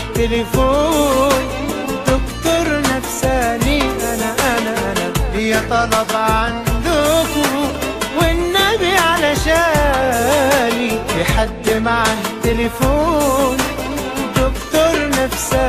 التليفون دكتور نفساني انا انا انا ليا طلب عندكم والنبي علشاني في حد معاه تليفون دكتور نفساني